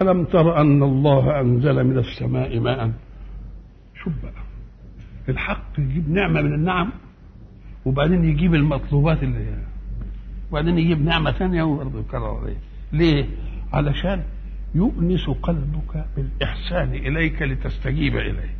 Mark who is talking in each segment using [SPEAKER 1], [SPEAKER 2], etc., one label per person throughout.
[SPEAKER 1] ألم تر أن الله أنزل من السماء ماء شوف بقى الحق يجيب نعمة من النعم وبعدين يجيب المطلوبات اللي هي وبعدين يجيب نعمة ثانية وبرضه يكرر عليه ليه؟ علشان يؤنس قلبك بالإحسان إليك لتستجيب إليه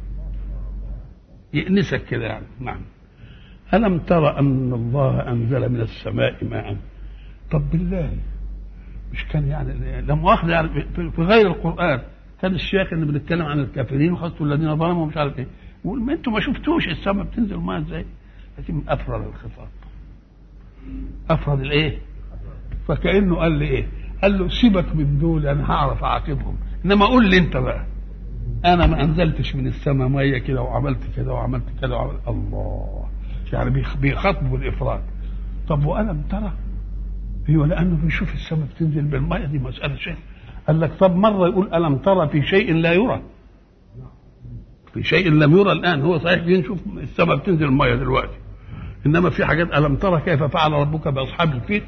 [SPEAKER 1] يأنسك كده يعني نعم ألم تر أن الله أنزل من السماء ماء طب بالله مش كان يعني لا مؤاخذة يعني في غير القرآن كان الشيخ اللي بنتكلم عن الكافرين وحطوا الذين ظلموا مش عارف ايه يقول ما انتوا ما شفتوش السماء بتنزل ماء ازاي لكن افرد الخطاب افرد الايه فكانه قال لي ايه قال له سيبك من دول انا هعرف اعاقبهم انما قول لي انت بقى انا ما انزلتش من السماء ميه كده وعملت كده وعملت كده وعملت الله يعني بيخاطبوا الافراد طب والم ترى ايوه لانه بيشوف السماء بتنزل بالميه دي مساله شيء قال لك طب مره يقول الم ترى في شيء لا يرى في شيء لم يرى الان هو صحيح بنشوف السماء بتنزل الميه دلوقتي انما في حاجات الم ترى كيف فعل ربك باصحاب الفيل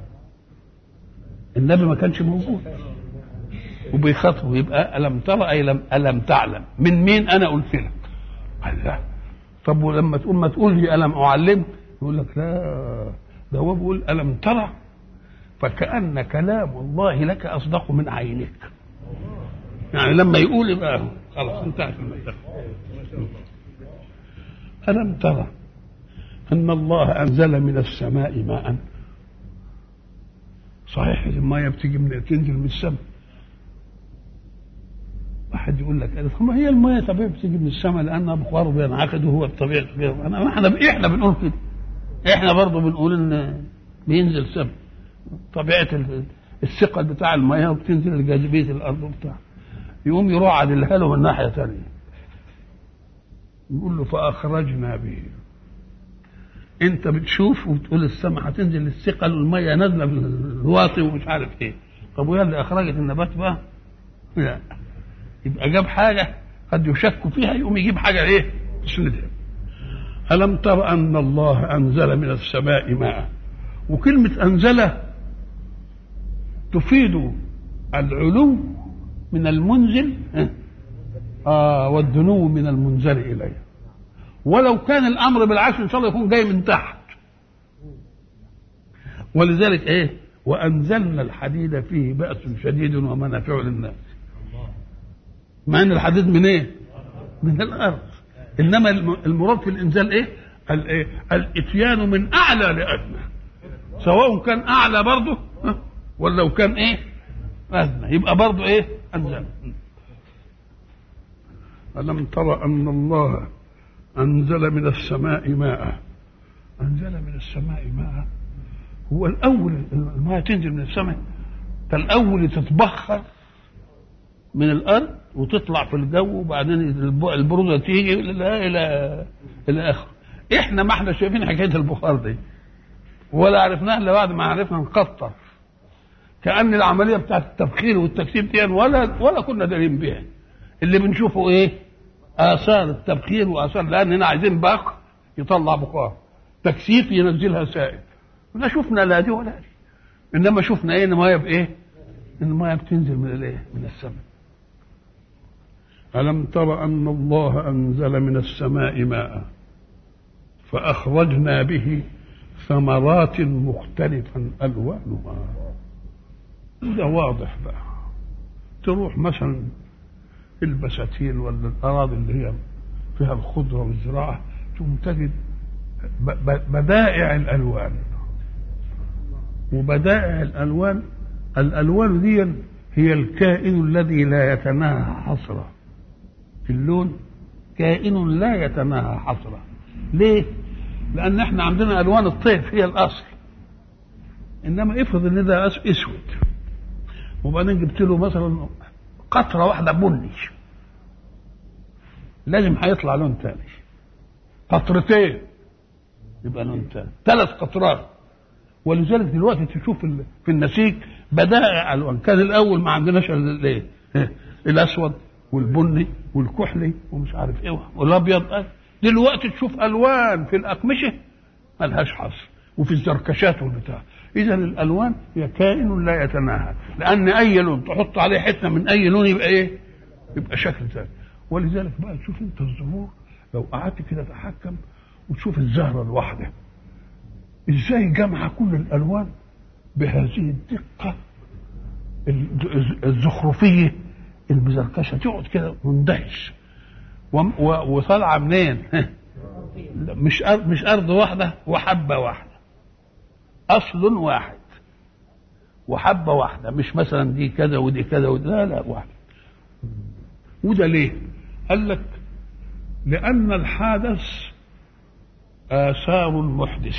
[SPEAKER 1] النبي ما كانش موجود وبيخاطبه يبقى الم ترى اي لم الم تعلم من مين انا قلت لك قال لا طب ولما تقول ما تقول لي الم اعلمك يقول لك لا ده هو بيقول الم ترى فكأن كلام الله لك أصدق من عينك يعني لما يقول يبقى خلاص انتهت المسألة ألم ترى أن الله أنزل من السماء ماء صحيح المية بتيجي من تنزل من السماء واحد يقول لك ما هي المية طبيعي بتيجي من السماء لأنها بخار بينعقد وهو الطبيعي أنا احنا احنا بنقول كده احنا برضه بنقول ان بينزل سماء طبيعه الثقل بتاع المياه وبتنزل لجاذبيه الارض وبتاع يقوم يروح عدلها له من ناحيه ثانيه يقول له فاخرجنا به انت بتشوف وبتقول السماء هتنزل للثقل والميه نازله من الواطي ومش عارف ايه طب وهي اللي اخرجت النبات بقى؟ لا يبقى جاب حاجه قد يشك فيها يقوم يجيب حاجه ايه؟ تسندها ألم تر أن الله أنزل من السماء ماء وكلمة أنزل تفيد العلو من المنزل آه والدنو من المنزل إليه ولو كان الأمر بالعكس إن شاء الله يكون جاي من تحت ولذلك إيه وأنزلنا الحديد فيه بأس شديد ومنافع للناس مع أن الحديد من إيه من الأرض إنما المراد في الإنزال إيه الإيه الإتيان من أعلى لأدنى سواء كان اعلى برضه ولا لو كان ايه ادنى يبقى برضه ايه انزل الم تر ان الله انزل من السماء ماء انزل من السماء ماء هو الاول الماء تنزل من السماء الاول تتبخر من الارض وتطلع في الجو وبعدين البروده تيجي الى الى الى اخره احنا ما احنا شايفين حكايه البخار دي ولا عرفناه الا بعد ما عرفنا نقطر كان العمليه بتاعت التبخير والتكثيف دي ولا ولا كنا دارين بيها اللي بنشوفه ايه اثار التبخير واثار لاننا عايزين بخ يطلع بخار تكثيف ينزلها سائل لا شفنا لا دي ولا دي انما شفنا ايه ان الميه بايه ان الميه بتنزل من الايه من السماء الم تر ان الله انزل من السماء ماء فاخرجنا به ثمرات مختلفا الوانها ده واضح بقى تروح مثلا البساتين ولا الاراضي اللي هي فيها الخضره والزراعه تقوم تجد بدائع الالوان وبدائع الالوان الالوان دي هي الكائن الذي لا يتناهى حصرا اللون كائن لا يتناهى حصرا ليه لان احنا عندنا الوان الطيف هي الاصل انما افرض ان ده اسود وبعدين جبت له مثلا قطره واحده بني لازم هيطلع لون تاني قطرتين يبقى لون تاني ثلاث قطرات ولذلك دلوقتي تشوف في النسيج بدائع الوان كان الاول ما عندناش الايه الاسود والبني والكحلي ومش عارف ايه والابيض دلوقتي تشوف الوان في الاقمشه ملهاش حصر وفي الزركشات والبتاع اذا الالوان هي كائن لا يتناهى لان اي لون تحط عليه حته من اي لون يبقى ايه يبقى شكل ثاني ولذلك بقى تشوف انت الزهور لو قعدت كده تحكم وتشوف الزهره الواحده ازاي جمع كل الالوان بهذه الدقه الزخرفيه المزركشه تقعد كده مندهش وطالعه منين؟ مش أرض مش ارض واحده وحبه واحده اصل واحد وحبه واحده مش مثلا دي كذا ودي كذا ودي لا لا واحده وده ليه؟ قال لك لأن الحادث آثار المحدث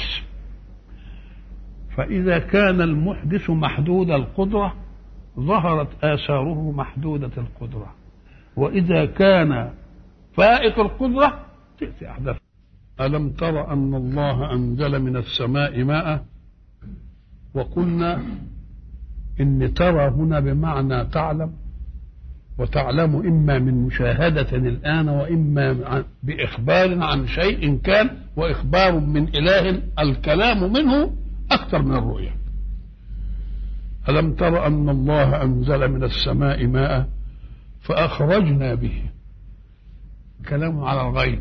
[SPEAKER 1] فإذا كان المحدث محدود القدرة ظهرت آثاره محدودة القدرة وإذا كان فائق القدرة تأتي أحداث ألم تر أن الله أنزل من السماء ماء وقلنا إن ترى هنا بمعنى تعلم وتعلم إما من مشاهدة الآن وإما بإخبار عن شيء كان وإخبار من إله الكلام منه أكثر من الرؤية ألم تر أن الله أنزل من السماء ماء فأخرجنا به كلام على الغيب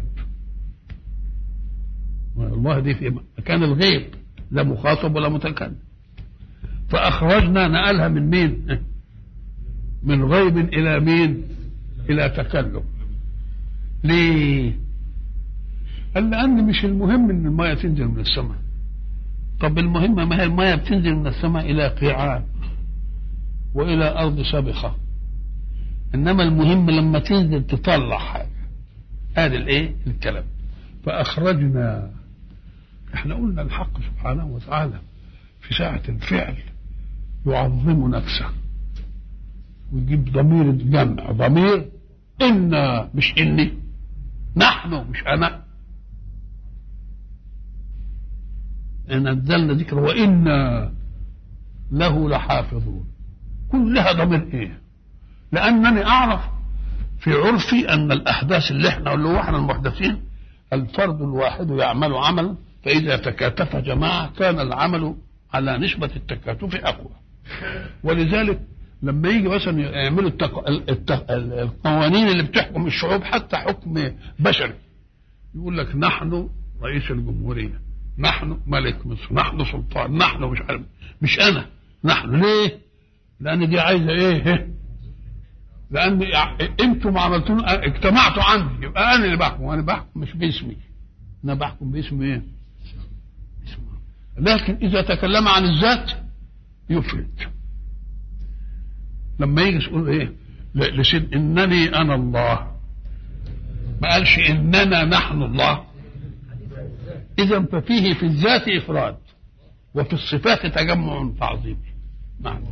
[SPEAKER 1] الله دي في مكان الغيب لا مخاطب ولا متكلم فأخرجنا نقلها من مين من غيب إلى مين إلى تكلم ليه قال لأن مش المهم إن المية تنزل من السماء طب المهم ما هي المية بتنزل من السماء إلى قيعان وإلى أرض سابخة إنما المهم لما تنزل تطلع حاجة هذا الإيه الكلام فأخرجنا احنا قلنا الحق سبحانه وتعالى في ساعة الفعل يعظم نفسه ويجيب ضمير الجمع ضمير إنا مش إني نحن مش أنا نزلنا ذكر وإنا له لحافظون كلها ضمير إيه لأنني أعرف في عرفي أن الأحداث اللي احنا اللي هو احنا المحدثين الفرد الواحد يعمل عملا فإذا تكاتف جماعة كان العمل على نسبة التكاتف أقوى ولذلك لما يجي مثلا يعملوا التق... التق... القوانين اللي بتحكم الشعوب حتى حكم بشري يقول لك نحن رئيس الجمهورية نحن ملك مصر نحن سلطان نحن مش عارف مش أنا نحن ليه؟ لأن دي عايزة إيه؟ لأن أنتوا ما عملتوا اجتمعتوا عندي يبقى أنا اللي بحكم وأنا بحكم مش باسمي أنا بحكم باسم إيه؟ لكن إذا تكلم عن الذات يفرد لما يجي يقول ايه لسيد انني انا الله ما قالش اننا نحن الله اذا ففيه في الذات افراد وفي الصفات تجمع تعظيمي معنى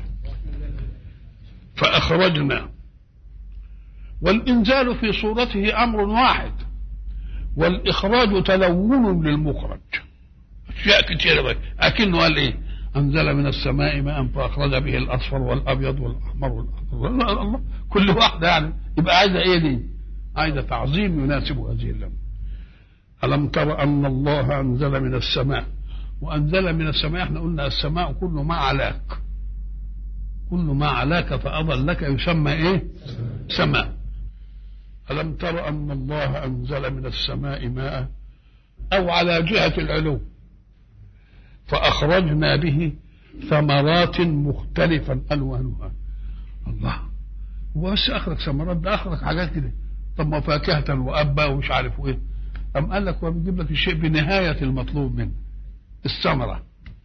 [SPEAKER 1] فاخرجنا والانزال في صورته امر واحد والاخراج تلون للمخرج اشياء كثيره بقى اكنه قال ايه أنزل من السماء ماء فأخرج به الأصفر والأبيض والأحمر والأخضر الله كل واحدة يعني يبقى عايزة إيه دي؟ عايزة تعظيم يناسب هذه اللمة ألم تر أن الله أنزل من السماء وأنزل من السماء احنا قلنا السماء كل ما علاك كل ما علاك فأضلك يسمى إيه؟ سماء ألم تر أن الله أنزل من السماء ماء أو على جهة العلو فأخرجنا به ثمرات مختلفا ألوانها الله هو بس أخرج ثمرات ده أخرج حاجات كده طب ما فاكهة وأبا ومش عارف إيه أم قال لك وبيجيب لك الشيء بنهاية المطلوب منه الثمرة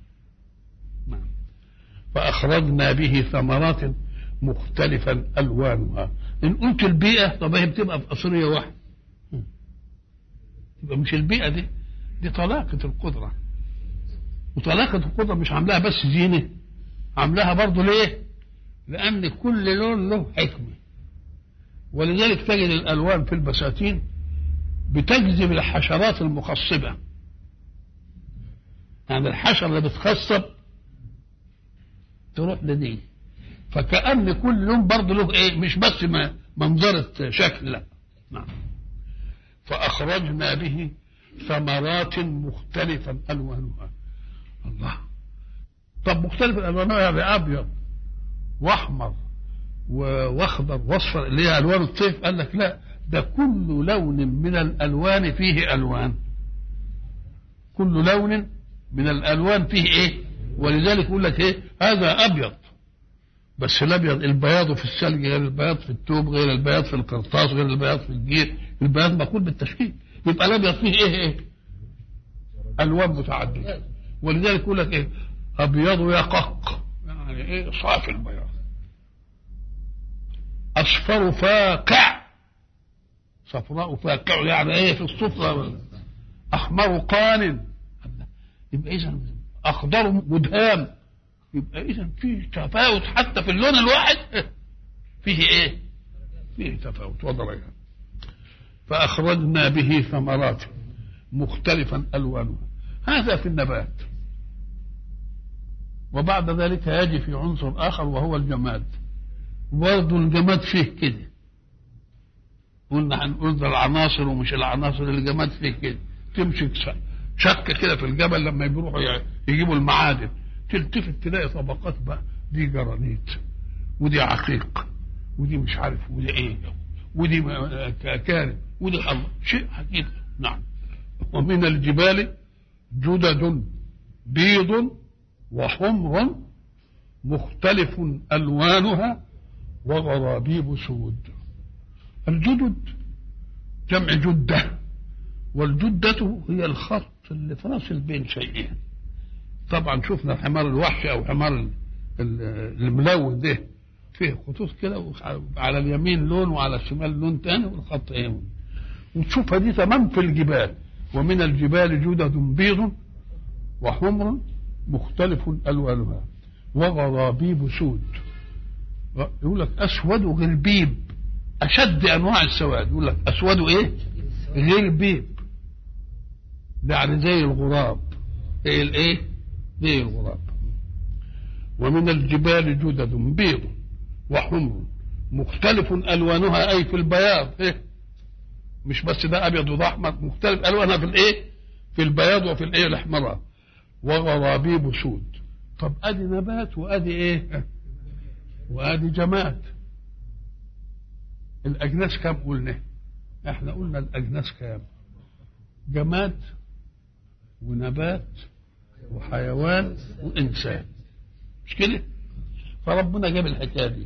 [SPEAKER 1] فأخرجنا به ثمرات مختلفا ألوانها إن قلت البيئة طب هي بتبقى في قصرية واحدة يبقى مش البيئة دي دي طلاقة القدرة وطلاقة القدرة مش عاملاها بس زينة عاملاها برضه ليه؟ لأن كل لون له حكمة ولذلك تجد الألوان في البساتين بتجذب الحشرات المخصبة يعني الحشرة اللي بتخصب تروح لدي فكأن كل لون برضه له ايه مش بس منظرة شكل لا نعم فأخرجنا به ثمرات مختلفا ألوانها الله طب مختلف الالوان يعني ابيض واحمر واخضر واصفر اللي هي الوان الطيف قال لك لا ده كل لون من الالوان فيه الوان كل لون من الالوان فيه ايه ولذلك يقول لك ايه هذا ابيض بس الابيض البياض في الثلج غير البياض في التوب غير البياض في القرطاس غير البياض في الجير البياض مقول بالتشكيل يبقى الابيض فيه ايه ايه الوان متعدده ولذلك يقول لك ايه ابيض يقق يعني ايه صافي البياض اصفر فاقع صفراء فاقع يعني ايه في الصفرة احمر قان يبقى اذا اخضر مدهام يبقى اذا في تفاوت حتى في اللون الواحد فيه ايه فيه تفاوت وضريان فاخرجنا به ثمرات مختلفا الوانها هذا في النبات وبعد ذلك يجي في عنصر اخر وهو الجماد برضه الجماد فيه كده قلنا هنقول ده العناصر ومش العناصر الجماد فيه كده تمشي شكه كده في الجبل لما بيروحوا يجيبوا المعادن تلتفت تلاقي طبقات بقى دي جرانيت ودي عقيق ودي مش عارف ودي ايه ودي كارب ودي الله شيء عجيب نعم ومن الجبال جدد بيض وحمر مختلف الوانها وغرابيب سود الجدد جمع جده والجده هي الخط اللي فاصل بين شيئين طبعا شفنا الحمار الوحشي او حمار الملون ده فيه خطوط كده على اليمين لون وعلى الشمال لون تاني والخط ايه وتشوفها دي تمام في الجبال ومن الجبال جدد بيض وحمر مختلف الوانها وغرابيب سود يقول لك اسود وغربيب اشد انواع السواد يقول لك اسود ايه غربيب يعني زي الغراب ايه الايه زي الغراب ومن الجبال جدد بيض وحمر مختلف الوانها اي في البياض إيه؟ مش بس ده ابيض وده احمر مختلف الوانها في الايه في البياض وفي الايه الاحمرات وغرابيب سود طب ادي نبات وادي ايه وادي جماد الاجناس كام قلنا احنا قلنا الاجناس كام جماد ونبات وحيوان وانسان مش كده فربنا جاب الحكايه دي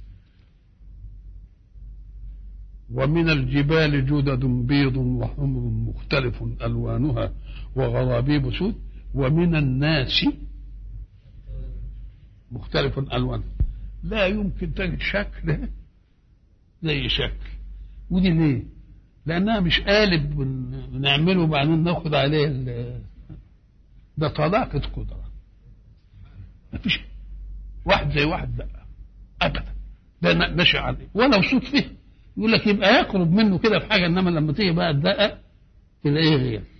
[SPEAKER 1] ومن الجبال جدد بيض وحمر مختلف الوانها وغرابيب سود ومن الناس مختلف الوانها لا يمكن تجد شكل زي شكل ودي ليه لانها مش قالب بنعمله وبعدين ناخد عليه ده طلاقة قدرة مفيش واحد زي واحد لا ابدا ده نشأ عليه ولو صوت فيه يقول لك يبقى يقرب منه كده في حاجه انما لما تيجي بقى تدقق تلاقيه غير